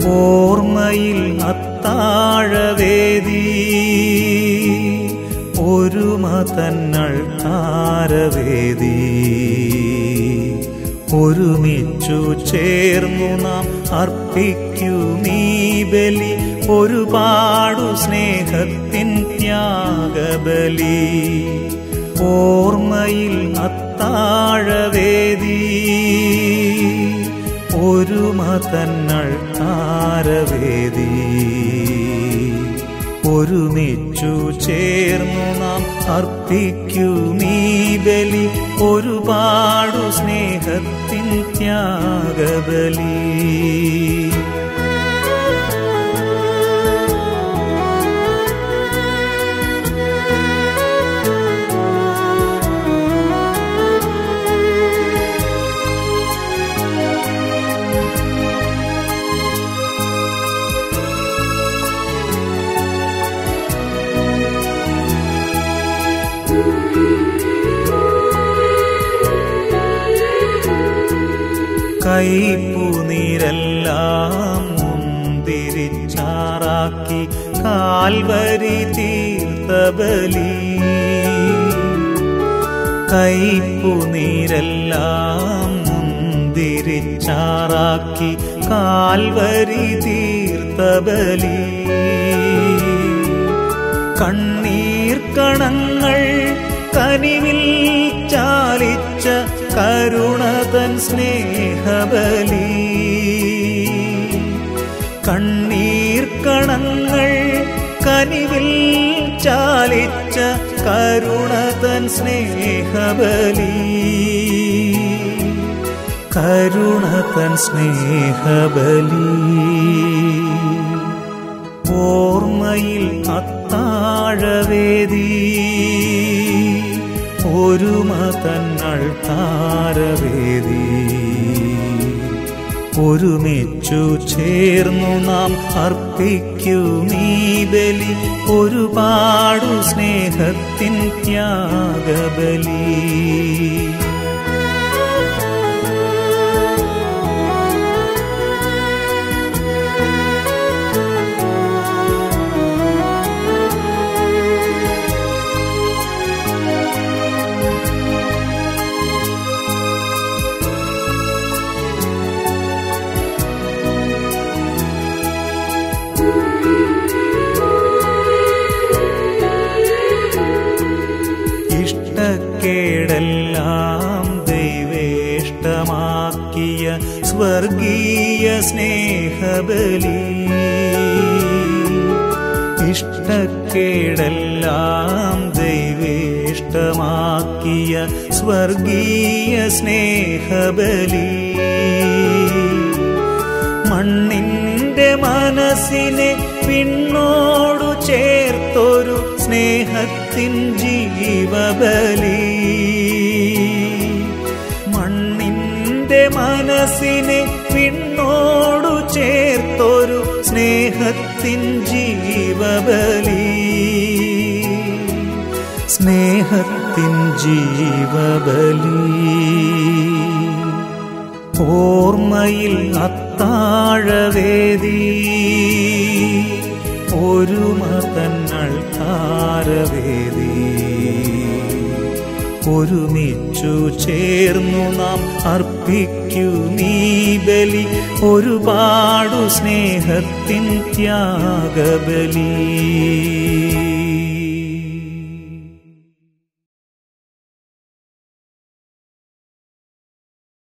ഓർമ്മയിൽ അത്താഴവേദി ഒരുമ തന്നൾ താരവേദി ഒരുമിച്ചു ചേർന്നു നാം അർപ്പിക്കൂ നീ ബലി ഒരുപാടു സ്നേഹത്തിൻ ത്യാഗബലി ഓർമ്മയിൽ അത്താഴവേദി ഒരുമ തന്നൾ താരവേദി ഒരുമിച്ചു ചേർന്നു നാം അർപ്പിക്കൂ നീ ബലി ഒരുപാടു സ്നേഹത്തിൻ ത്യാഗബലി കൈപ്പുനീരെല്ലാം മുന്തിരിച്ചാറാക്കി കാൽവരി തീർത്തബലി കൈപ്പുനീരെല്ലാം മുന്തിരിച്ചാറാക്കി കാൽവരി തീർത്തബലി കണ്ണീർ കണങ്ങൾ കനിവിൽ ചാലിച്ച കരുണതൻ സ്നേഹബലി കണ്ണീർ കണങ്ങൾ കനിവിൽ ചാലിച്ച കരുണതൻ സ്നേഹബലി കരുണതൻ സ്നേഹബലി ഓർമ്മയിൽ അത്താഴവേദി ഒരുമ തന്നൾ താരവേദി ഒരുമിച്ചു ചേർന്നു നാം അർപ്പിക്കൂ നീ ബലി ഒരുപാടു സ്നേഹത്തിൻ ത്യാഗബലി ഇഷ്ടക്കേടെല്ലാം ദൈവേഷ്ടമാക്കിയ സ്വർഗീയ സ്നേഹബലി ഇഷ്ടക്കേടെല്ലാം ദൈവേഷ്ടമാക്കിയ സ്വർഗീയ സ്നേഹബലി മണ്ണിന്റെ മനസ്സിനെ പിന്നോടു ചേർത്തൊരു സ്നേഹത്തിൻ ജീവബലി മണ്ണിന്റെ മനസ്സിനെ പിന്നോടു ചേർത്തൊരു സ്നേഹത്തിൻ ജീവബലി സ്നേഹത്തിൻ ജീവബലി ഓർമ്മയിൽ അത്താഴവേദി ഒരുമ തന്നൾ താരവേദി ഒരുമിച്ചു ചേർന്നു നാം അർപ്പിക്കൂ നീ ബലി ഒരുപാടു സ്നേഹത്തിൻ ത്യാഗബലി